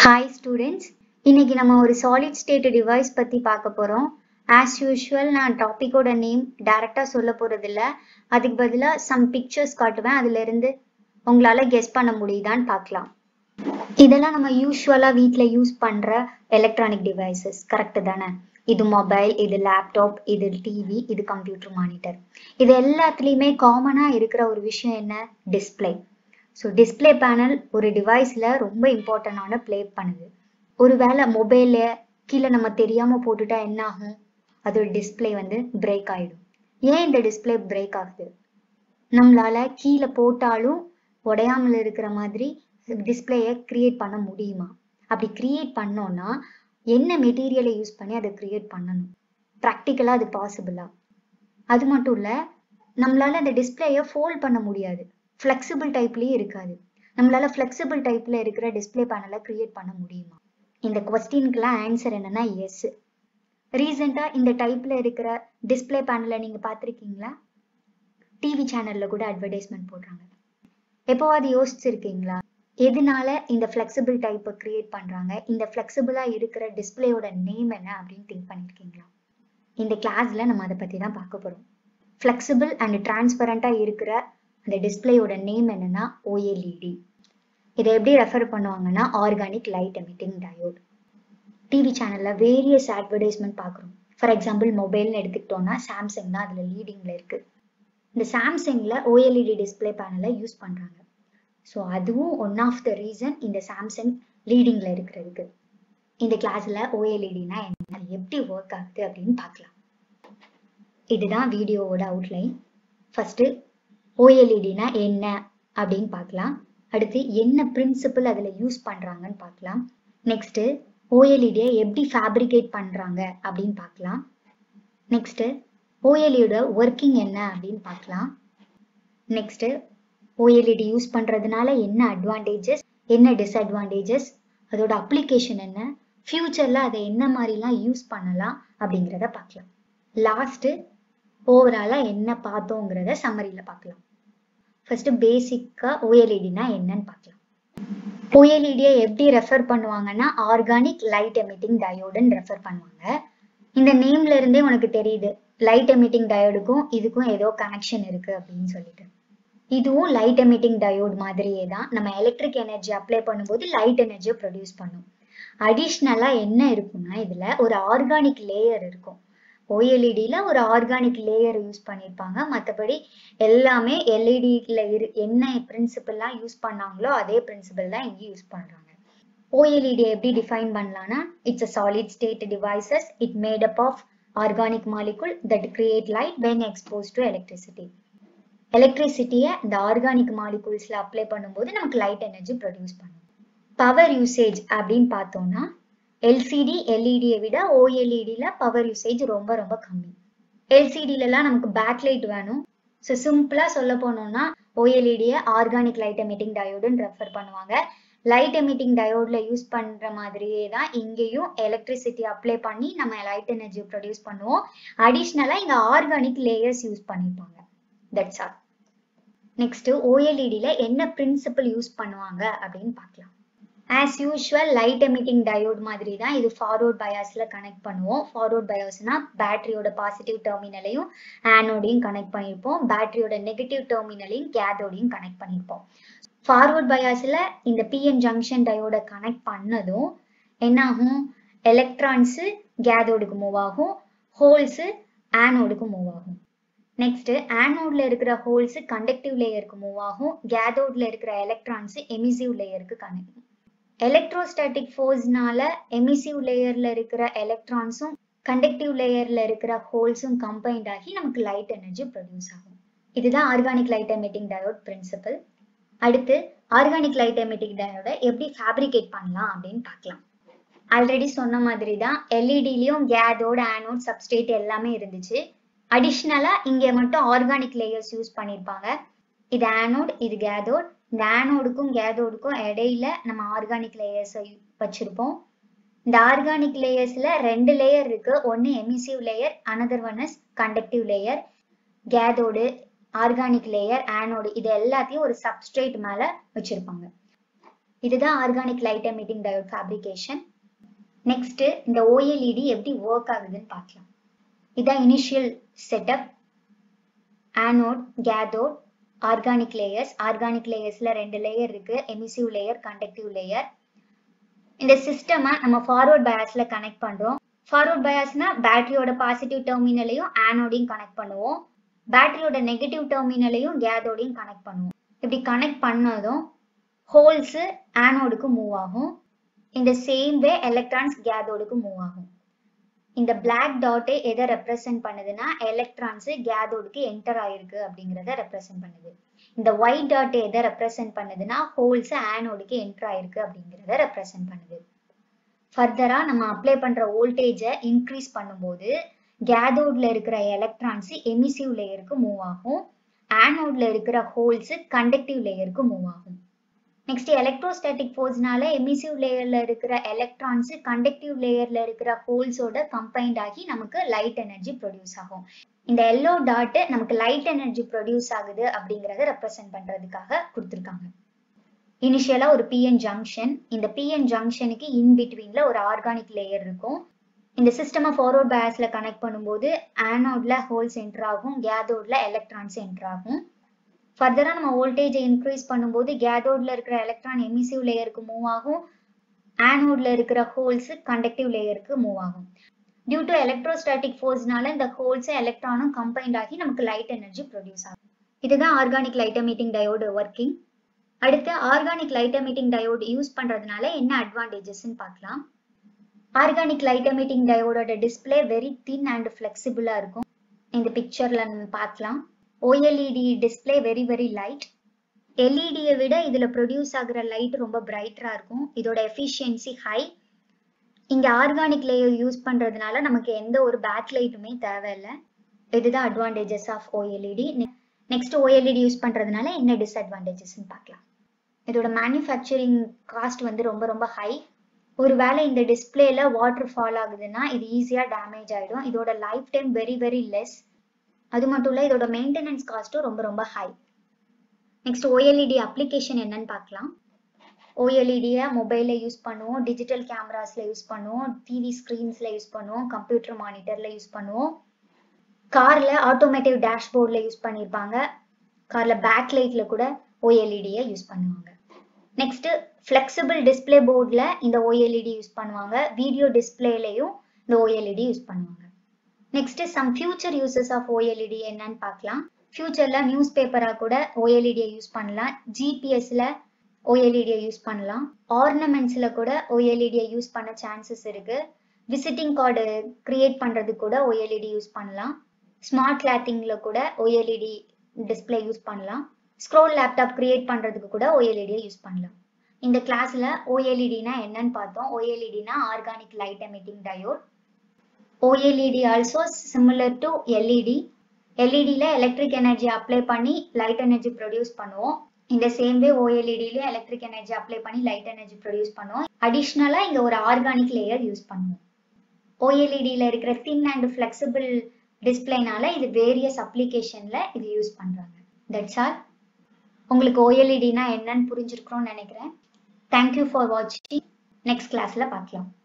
Hi students இன்னைக்கு நம்ம ஒரு சாலிட் ஸ்டேட் டிவைஸ் பற்றி பார்க்க போகிறோம் ஆஸ் யூஷுவல் நான் டாப்பிக்கோட நேம் டைரெக்டாக சொல்ல போகிறதில்ல அதுக்கு பதிலாக சம் பிக்சர்ஸ் காட்டுவேன் அதுலேருந்து உங்களால் கெஸ் பண்ண முடியுதான்னு பார்க்கலாம் இதெல்லாம் நம்ம யூஸ்வலாக வீட்டில் யூஸ் பண்ணுற எலக்ட்ரானிக் டிவைசஸ் கரெக்டு தானே இது மொபைல் இது லேப்டாப் இது டிவி இது கம்ப்யூட்டர் மானிட்டர் இது எல்லாத்துலேயுமே காமனாக இருக்கிற ஒரு விஷயம் என்ன டிஸ்பிளே ஸோ டிஸ்பிளே பேனல் ஒரு டிவைஸில் ரொம்ப இம்பார்ட்டண்டான ப்ளே பண்ணுது ஒருவேளை மொபைலில் கீழே நம்ம தெரியாமல் போட்டுட்டா என்ன ஆகும் அதோட டிஸ்பிளே வந்து பிரேக் ஆகிடும் ஏன் இந்த டிஸ்பிளே பிரேக் ஆகுது நம்மளால கீழே போட்டாலும் உடையாமல் இருக்கிற மாதிரி டிஸ்பிளேயை கிரியேட் பண்ண முடியுமா அப்படி கிரியேட் பண்ணோம்னா என்ன மெட்டீரியலை யூஸ் பண்ணி அதை கிரியேட் பண்ணணும் ப்ராக்டிக்கலாக அது பாசிபிளா அது மட்டும் இல்லை நம்மளால அந்த டிஸ்பிளேயை ஃபோல்ட் பண்ண முடியாது ஃப்ளெக்சிபிள் டைப்லேயே இருக்காது நம்மளால ஃப்ளெக்சிபிள் டைப்ல இருக்கிற டிஸ்பிளே பேனலை கிரியேட் பண்ண முடியுமா இந்த கொஸ்டினுக்குலாம் ஆன்சர் என்னன்னா எஸ் ரீசெண்டாக இந்த டைப்ல இருக்கிற டிஸ்பிளே பேனலை நீங்க பார்த்துருக்கீங்களா டிவி சேனல்ல கூட அட்வர்டைஸ்மெண்ட் போடுறாங்க எப்போவாது யோசிச்சிருக்கீங்களா எதனால இந்த ஃப்ளெக்சிபிள் டைப்பை கிரியேட் பண்றாங்க இந்த ஃப்ளெக்சிபிளாக இருக்கிற டிஸ்பிளேயோட நேம் என்ன அப்படின்னு திங்க் பண்ணியிருக்கீங்களா இந்த கிளாஸ்ல நம்ம அதை பத்தி தான் பார்க்க போறோம் ஃப்ளெக்சிபிள் அண்ட் டிரான்ஸ்பரண்டா இருக்கிற அந்த டிஸ்பிளேயோட நேம் என்னன்னா ஓஎல்இடி இதை எப்படி ரெஃபர் பண்ணுவாங்கன்னா organic light emitting diode TV சேனல்ல வேரியஸ் அட்வர்டைஸ்மெண்ட் பார்க்குறோம் ஃபார் எக்ஸாம்பிள் மொபைல்னு எடுத்துக்கிட்டோம்னா சாம்சங் தான் அதில் லீடிங்ல இருக்கு இந்த சாம்சங்ல ஓஎல்இடி டிஸ்பிளே பேனலை யூஸ் பண்றாங்க ஸோ அதுவும் ஒன் ஆஃப் த ரீசன் இந்த சாம்சங் லீடிங்ல இருக்கிறதுக்கு இந்த கிளாஸ்ல ஓஎல்இடினா என்ன எப்படி ஒர்க் ஆகுது அப்படின்னு பார்க்கலாம் இதுதான் வீடியோவோட அவுட்லைன் ஃபர்ஸ்ட் ஓஎல்இடினா என்ன அப்படின்னு பார்க்கலாம் அடுத்து என்ன பிரின்சிபிள் அதில் யூஸ் பண்ணுறாங்கன்னு பார்க்கலாம் நெக்ஸ்ட்டு ஓஎல்இடியை எப்படி ஃபேப்ரிகேட் பண்ணுறாங்க அப்படின்னு பார்க்கலாம் நெக்ஸ்ட்டு ஓஎல்இடியோட ஒர்க்கிங் என்ன அப்படின்னு பார்க்கலாம் நெக்ஸ்ட்டு ஓஎல்இடி யூஸ் பண்ணுறதுனால என்ன அட்வான்டேஜஸ் என்ன டிஸ்அட்வான்டேஜஸ் அதோட அப்ளிகேஷன் என்ன ஃப்யூச்சரில் அதை என்ன மாதிரிலாம் யூஸ் பண்ணலாம் அப்படிங்கிறத பார்க்கலாம் லாஸ்ட்டு ஓவராலாக என்ன பார்த்தோங்கிறத சம்மரியில் பார்க்கலாம் ஃபர்ஸ்ட் பேசிக்காக ஓஎல்இடினா என்னன்னு பார்க்கலாம் ஓஎல்இடியை எப்படி ரெஃபர் பண்ணுவாங்கன்னா ஆர்கானிக் லைட் எமிட்டிங் டயோடுன்னு ரெஃபர் பண்ணுவாங்க இந்த நேம்ல இருந்தே உனக்கு தெரியுது லைட் எமிட்டிங் டயோடுக்கும் இதுக்கும் ஏதோ கனெக்ஷன் இருக்கு அப்படின்னு சொல்லிட்டு இதுவும் லைட் எமிட்டிங் டயோட் மாதிரியே தான் நம்ம எலக்ட்ரிக் எனர்ஜி அப்ளை பண்ணும்போது லைட் எனர்ஜியை ப்ரொடியூஸ் பண்ணும் அடிஷ்னலாக என்ன இருக்குன்னா இதில் ஒரு ஆர்கானிக் லேயர் இருக்கும் ஓஎல்இடியில் ஒரு ஆர்கானிக் லேயர் யூஸ் பண்ணியிருப்பாங்க மற்றபடி எல்லாமே எல்இடியில் இரு என்ன பிரின்சிபல்லாம் யூஸ் பண்ணாங்களோ அதே பிரின்சிபல் தான் இங்கே யூஸ் பண்ணுறாங்க ஓஎல்இடி எப்படி டிஃபைன் பண்ணலாம்னா it's a solid state devices it made up of organic molecule that create light when expose to electricity எலக்ட்ரிசிட்டியை இந்த ஆர்கானிக் மாலிகுல்ஸில் அப்ளை பண்ணும்போது நமக்கு லைட் எனர்ஜி ப்ரொடியூஸ் பண்ணும் பவர் யூசேஜ் அப்படின்னு பார்த்தோம்னா எல்சிடி எல்இடியை விட ஓஎல்இடியில் பவர் யூசேஜ் ரொம்ப ரொம்ப கம்மி எல்சிடிலலாம் நமக்கு பேக் லைட் வேணும் ஸோ சிம்பிளாக சொல்ல போனோம்னா ஓஎல்இடியை ஆர்கானிக் லைட் எமிட்டிங் டயோடுன்னு ரெஃபர் பண்ணுவாங்க லைட் எமிட்டிங் டயோடில் யூஸ் பண்ணுற மாதிரியே தான் இங்கேயும் எலக்ட்ரிசிட்டி அப்ளை பண்ணி நம்ம லைட் எனர்ஜி ப்ரொடியூஸ் பண்ணுவோம் அடிஷ்னலாக இங்கே ஆர்கானிக் லேயர்ஸ் யூஸ் பண்ணியிருப்பாங்க தட்ஸ் ஆல் நெக்ஸ்ட் ஓஎல்இடியில் என்ன பிரின்சிபல் யூஸ் பண்ணுவாங்க அப்படின்னு பார்க்கலாம் as usual light emitting diode மாதிரி தான் இது ஃபார்வர்ட் பயாஸில் கனெக்ட் பண்ணுவோம் ஃபார்வர்ட் பயாஸ்னா பேட்டரியோட பாசிட்டிவ் டெர்மினலையும் ஆனோடையும் கனெக்ட் பண்ணியிருப்போம் பேட்டரியோட நெகட்டிவ் டெர்மினலையும் கேதோடையும் கனெக்ட் பண்ணியிருப்போம் ஃபார்வர்ட் பயாஸில் இந்த பிஎன் ஜங்ஷன் டயோட கனெக்ட் பண்ணதும் என்னாகும் எலக்ட்ரான்ஸு கேதோடுக்கு மூவ் ஆகும் ஹோல்ஸு ஆனோடுக்கு மூவ் ஆகும் நெக்ஸ்ட் ஆனோட்ல இருக்கிற ஹோல்ஸ் கண்டக்டிவ் லேயருக்கு மூவ் ஆகும் கேதோட்ல இருக்கிற எலக்ட்ரான்ஸ் எமிசிவ் லேயருக்கு கனெக்ட் எலக்ட்ரோஸ்டாட்டிக் ஃபோர்ஸ்னால எமிசிவ் லேயர்ல இருக்கிற எலக்ட்ரான்ஸும் கண்டக்டிவ் லேயர்ல இருக்கிற ஹோல்ஸும் கம்பைன்ட் ஆகி நமக்கு லைட் எனர்ஜி ப்ரொடியூஸ் ஆகும் இதுதான் organic light emitting diode principle அடுத்து ஆர்கானிக் லைட் எமிட்டிங் டயோட எப்படி ஃபேப்ரிகேட் பண்ணலாம் அப்படின்னு பார்க்கலாம் ஆல்ரெடி சொன்ன மாதிரி தான் எல்இடிலையும் கேதோட் ஆனோட் சப்ஸ்டேட் எல்லாமே இருந்துச்சு அடிஷ்னலா இங்க மட்டும் ஆர்கானிக் லேயர்ஸ் யூஸ் பண்ணியிருப்பாங்க இது ஆனோட் இது கேதோட் இந்த ஆனோடுக்கும் கேதோடுக்கும் இடையில நம்ம ஆர்கானிக் லேயர்ஸை வச்சிருப்போம் இந்த ஆர்கானிக் லேயர்ஸ்ல ரெண்டு லேயர் இருக்கு ஒன்னு emissive layer another one is conductive layer cathode organic layer anode இது எல்லாத்தையும் ஒரு சப்ஸ்ட்ரேட் மேல வச்சிருப்பாங்க இதுதான் organic light emitting diode fabrication next இந்த ஓஎல்இடி எப்படி ஒர்க் ஆகுதுன்னு பார்க்கலாம் இதான் initial setup anode cathode organic layers organic லேயர்ஸ்ல ரெண்டு லேயர் இருக்கு எமிசிவ் லேயர் கண்டக்டிவ் லேயர் இந்த சிஸ்டமை நம்ம ஃபார்வர்ட் பயாஸ்ல கனெக்ட் பண்றோம் ஃபார்வர்ட் பயாஸ்னா பேட்டரியோட பாசிட்டிவ் டெர்மினலையும் ஆனோடையும் கனெக்ட் பண்ணுவோம் பேட்டரியோட நெகட்டிவ் டெர்மினலையும் கேதோடையும் கனெக்ட் பண்ணுவோம் இப்படி கனெக்ட் பண்ணதும் ஹோல்ஸ் ஆனோடுக்கு மூவ் ஆகும் இந்த சேம் வே எலக்ட்ரான்ஸ் கேதோடுக்கு மூவ் ஆகும் இந்த பிளாக் டாட்டே எதை ரெப்ரசென்ட் பண்ணுதுன்னா எலக்ட்ரான்ஸ் கேதோடுக்கு என்டர் ஆயிருக்கு அப்படிங்கிறத ரெப்ரசென்ட் பண்ணுது இந்த ஒயிட் டாட் எதை ரெப்ரசென்ட் பண்ணுதுன்னா ஹோல்ஸ் ஆனோடுக்கு என்டர் ஆயிருக்கு அப்படிங்கிறத ரெப்ரசென்ட் பண்ணுது ஃபர்தரா நம்ம அப்ளை பண்ற வோல்டேஜை இன்க்ரீஸ் பண்ணும்போது கேதோட்ல இருக்கிற எலக்ட்ரான்ஸ் எமிசிவ் லேயருக்கு மூவ் ஆகும் ஆனோட்ல இருக்கிற ஹோல்ஸ் கண்டக்டிவ் லேயருக்கு மூவ் ஆகும் நெக்ஸ்ட் எலக்ட்ரோஸ்டாட்டிக் ஃபோர்ஸ்னால எமிசிவ் லேயர்ல இருக்கிற எலக்ட்ரான்ஸ் கண்டக்டிவ் லேயர்ல இருக்கிற ஹோல்ஸோட கம்பைன்ட் ஆகி நமக்கு லைட் எனர்ஜி ப்ரொடியூஸ் ஆகும் இந்த எல்லோ டாட் நமக்கு லைட் எனர்ஜி ப்ரொடியூஸ் ஆகுது அப்படிங்கறத ரெப்ரசென்ட் பண்றதுக்காக கொடுத்துருக்காங்க இனிஷியலா ஒரு பிஎன் ஜங்ஷன் இந்த பிஎன் ஜங்ஷனுக்கு இன் பிட்வீன்ல ஒரு ஆர்கானிக் லேயர் இருக்கும் இந்த சிஸ்டமை ஃபார்வர்ட் பயாஸ்ல கனெக்ட் பண்ணும்போது ஆனோட்ல ஹோல்ஸ் என்டர் ஆகும் கேதோட்ல எலக்ட்ரான்ஸ் என்டர் ஆகும் ஃபர்தரா நம்ம வோல்டேஜை இன்க்ரீஸ் பண்ணும்போது கேதோட்ல இருக்கிற எலக்ட்ரான் எமிசிவ் லேயருக்கு மூவ் ஆகும் ஆனோட்ல இருக்கிற ஹோல்ஸ் கண்டக்டிவ் லேயருக்கு மூவ் ஆகும் டியூ டு எலக்ட்ரோஸ்டாட்டிக் ஃபோர்ஸ்னால இந்த ஹோல்ஸும் எலக்ட்ரானும் கம்பைன்ட் ஆகி நமக்கு லைட் எனர்ஜி ப்ரொடியூஸ் ஆகும் இதுதான் organic light emitting diode working அடுத்து organic light emitting diode use பண்றதுனால என்ன அட்வான்டேஜஸ்ன்னு பார்க்கலாம் ஆர்கானிக் லைட் எமிட்டிங் டயோடோட டிஸ்பிளே வெரி தின் அண்ட் ஃபிளெக்சிபிளா இருக்கும் இந்த பிக்சர்ல நம்ம பார்க்கலாம் OLED display very very light எல்இடியை விட இதில் ப்ரொடியூஸ் ஆகுற லைட் ரொம்ப பிரைட்டராக இருக்கும் இதோட எஃபிஷியன்சி ஹை இங்கே ஆர்கானிக் லேயர் யூஸ் பண்ணுறதுனால நமக்கு எந்த ஒரு பேக் லைட்டுமே தேவையில்லை இதுதான் advantages of OLED next OLED use பண்ணுறதுனால என்ன டிஸ்அட்வான்டேஜஸ்ன்னு பார்க்கலாம் இதோட மேனுஃபேக்சரிங் காஸ்ட் வந்து ரொம்ப ரொம்ப ஹை ஒருவேளை இந்த டிஸ்பிளேல வாட்டர் ஃபால் ஆகுதுன்னா இது ஈஸியாக டேமேஜ் ஆகிடும் இதோட life time very very less அது மட்டும் இல்லை இதோட மெயின்டெனன்ஸ் காஸ்ட்டும் ரொம்ப ரொம்ப ஹை நெக்ஸ்ட் ஓஎல்இடி அப்ளிகேஷன் என்னன்னு பார்க்கலாம் ஓஎல்இடியை மொபைலில் யூஸ் பண்ணுவோம் டிஜிட்டல் கேமராஸில் யூஸ் பண்ணுவோம் டிவி ஸ்க்ரீன்ஸில் யூஸ் பண்ணுவோம் கம்ப்யூட்டர் மானிட்டரில் யூஸ் பண்ணுவோம் காரில் ஆட்டோமேட்டிவ் டேஷ்போர்டில் யூஸ் பண்ணியிருப்பாங்க காரில் பேக் லைட்டில் கூட ஓஎல்இடியை யூஸ் பண்ணுவாங்க நெக்ஸ்ட் ஃப்ளெக்சிபிள் டிஸ்பிளே போர்டில் இந்த ஓஎல்இடி யூஸ் பண்ணுவாங்க வீடியோ டிஸ்பிளேலையும் இந்த ஓஎல்இடி யூஸ் பண்ணுவாங்க next some future uses of OLED என்னன்னு பார்க்கலாம் ஃபியூச்சர்ல நியூஸ் பேப்பரா கூட ஓஎல்இடியை யூஸ் பண்ணலாம் ஜிபிஎஸ்ல ஓஎல்இடியை யூஸ் பண்ணலாம் ஆர்னமெண்ட்ஸ்ல கூட ஓஎல்இடியை யூஸ் பண்ண சான்சஸ் இருக்கு விசிட்டிங் கார்டு கிரியேட் பண்றது கூட ஓஎல்இடி யூஸ் பண்ணலாம் ஸ்மார்ட் கிளாத்திங்ல கூட ஓஎல்இடி டிஸ்பிளே யூஸ் பண்ணலாம் ஸ்க்ரோல் லேப்டாப் கிரியேட் பண்றதுக்கு கூட ஓஎல்இடியை யூஸ் பண்ணலாம் இந்த கிளாஸ்ல ஓஎல்இடினா என்னன்னு பார்த்தோம் ஓஎல்இடினா organic light emitting diode OLED also similar to LED. LEDல எலக்ட்ரிக் எனர்ஜி அப்ளை பண்ணி லைட் எனர்ஜி ப்ரொடியூஸ் பண்ணுவோம் இந்த சேம் வே ஓஎல்இடில எலக்ட்ரிக் எனர்ஜி அப்ளை பண்ணி லைட் எனர்ஜி ப்ரொடியூஸ் பண்ணுவோம் அடிஷ்னலா இங்க ஒரு ஆர்கானிக் லேயர் யூஸ் பண்ணுவோம் ஓஎல்இடில இருக்கிற தின் அண்ட் ஃபிளெக்சிபிள் டிஸ்பிளேனால இது வேரியஸ் அப்ளிகேஷன்ல இது யூஸ் பண்றாங்க தட்ஸ் ஆல் உங்களுக்கு ஓஎல்இடினா என்னன்னு புரிஞ்சிருக்கிறோம்னு நினைக்கிறேன் தேங்க்யூ ஃபார் வாட்சிங் நெக்ஸ்ட் கிளாஸ்ல பார்க்கலாம்